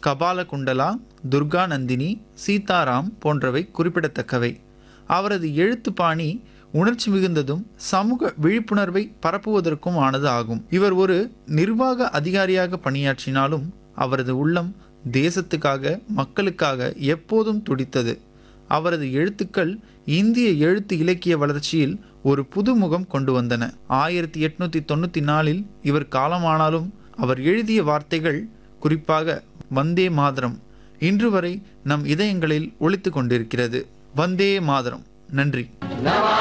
கபாலகுண்டலா துர்கா நந்தினி சீதாராம் போன்றவை குறிப்பிடத்தக்கவை அவரது எழுத்து பாணி உணர்ச்சி மிகுந்ததும் சமூக விழிப்புணர்வை பரப்புவதற்கும் ஆனது ஆகும் இவர் ஒரு நிர்வாக அதிகாரியாக பணியாற்றினாலும் அவரது உள்ளம் தேசத்துக்காக மக்களுக்காக எப்போதும் துடித்தது அவரது எழுத்துக்கள் இந்திய எழுத்து இலக்கிய வளர்ச்சியில் ஒரு புது முகம் கொண்டு வந்தன ஆயிரத்தி எட்நூத்தி தொண்ணூத்தி நாலில் இவர் காலமானாலும் அவர் எழுதிய வார்த்தைகள் குறிப்பாக வந்தே மாதரம் இன்று வரை நம் இதயங்களில் ஒலித்து கொண்டிருக்கிறது வந்தே மாதரம் நன்றி